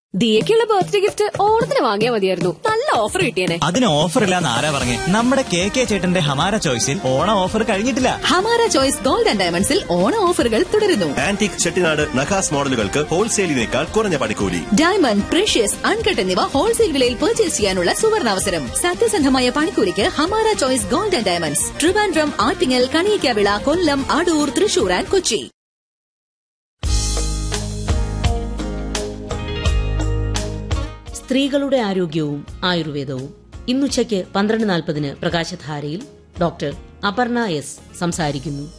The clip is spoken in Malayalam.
ദിയക്കുള്ള ബർത്ത്ഡേ ഗിഫ്റ്റ് ഓണത്തിന് വാങ്ങിയാൽ മതിയായിരുന്നു നല്ല ഓഫർ കിട്ടിയേനെ അതിന് ഓഫർ ഇല്ലാന്ന് ആരാ പറഞ്ഞേ നമ്മുടെ കെ കെ ചേട്ടന്റെ ഹമാര ചോയ്സിൽ ഓണ ഓഫർ കഴിഞ്ഞിട്ടില്ല ഹമാര ചോയ്സ് ഗോൾഡ് ആൻഡ് ഡയമണ്ട്സിൽ ഓണ ഓഫറുകൾ തുടരുന്നു ആന്റിക് ചെട്ടിനാട് നഖാസ് മോഡലുകൾക്ക് ഹോൾസെയിലിനേക്കാൾ കുറഞ്ഞ പണിക്കൂലി ഡയമണ്ട് പ്രഷ്യസ് അൺകട്ട് എന്നിവ ഹോൾസെയിൽ വിലയിൽ പർച്ചേസ് ചെയ്യാനുള്ള സുവർണാവസരം സത്യസന്ധമായ പണിക്കൂലിക്ക് Hamara choice gold and diamonds Trivandrum Attingal Kaniyakkavila Kollam Adoor Thrissur and Kochi സ്ത്രീകളുടെ ആരോഗ്യവും ആയുർവേദവും ഇന്നുച്ചയ്ക്ക് പന്ത്രണ്ട് നാൽപ്പതിന് പ്രകാശധാരയിൽ ഡോക്ടർ അപർണ എസ് സംസാരിക്കുന്നു